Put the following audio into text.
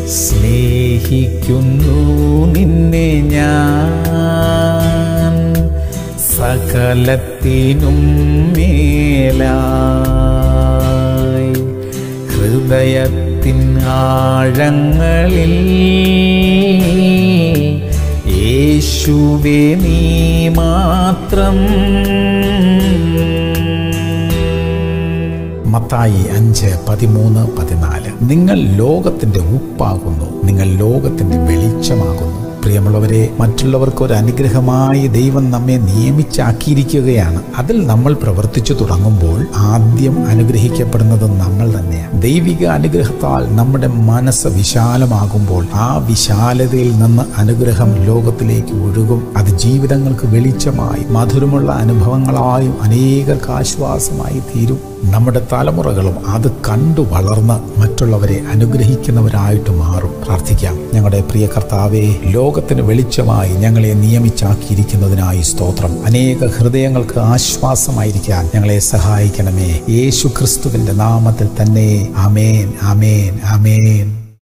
സ്നേഹിക്കുന്നു നിന്നെ ഞാൻ സകലത്തിനും മേലായി ഹൃദയത്തിൻ ആഴങ്ങളിൽ യേശുവേ നീ മാത്രം മത്തായി അഞ്ച് പതിമൂന്ന് പതിനാല് നിങ്ങൾ ലോകത്തിന്റെ ഉപ്പാകുന്നു നിങ്ങൾ ലോകത്തിന്റെ വെളിച്ചമാകുന്നു പ്രിയമുള്ളവരെ മറ്റുള്ളവർക്ക് ഒരു അനുഗ്രഹമായി ദൈവം നമ്മെ നിയമിച്ചാക്കിയിരിക്കുകയാണ് അതിൽ നമ്മൾ പ്രവർത്തിച്ചു തുടങ്ങുമ്പോൾ ആദ്യം അനുഗ്രഹിക്കപ്പെടുന്നത് നമ്മൾ തന്നെയാണ് ദൈവിക അനുഗ്രഹത്താൽ നമ്മുടെ മനസ്സ് വിശാലമാകുമ്പോൾ ആ വിശാലതയിൽ നിന്ന് അനുഗ്രഹം ലോകത്തിലേക്ക് ഒഴുകും അത് ജീവിതങ്ങൾക്ക് വെളിച്ചമായി മധുരമുള്ള അനുഭവങ്ങളായും അനേകർക്ക് ആശ്വാസമായി തീരും നമ്മുടെ തലമുറകളും അത് കണ്ടു വളർന്ന് മറ്റുള്ളവരെ അനുഗ്രഹിക്കുന്നവരായിട്ട് മാറും പ്രാർത്ഥിക്കാം ഞങ്ങളുടെ പ്രിയ കർത്താവെ ലോകത്തിന് വെളിച്ചമായി ഞങ്ങളെ നിയമിച്ചാക്കിയിരിക്കുന്നതിനായി സ്തോത്രം അനേക ഹൃദയങ്ങൾക്ക് ആശ്വാസമായിരിക്കാൻ ഞങ്ങളെ സഹായിക്കണമേ യേശു ക്രിസ്തുവിന്റെ നാമത്തിൽ തന്നെ അമേൻ അമേൻ അമേൻ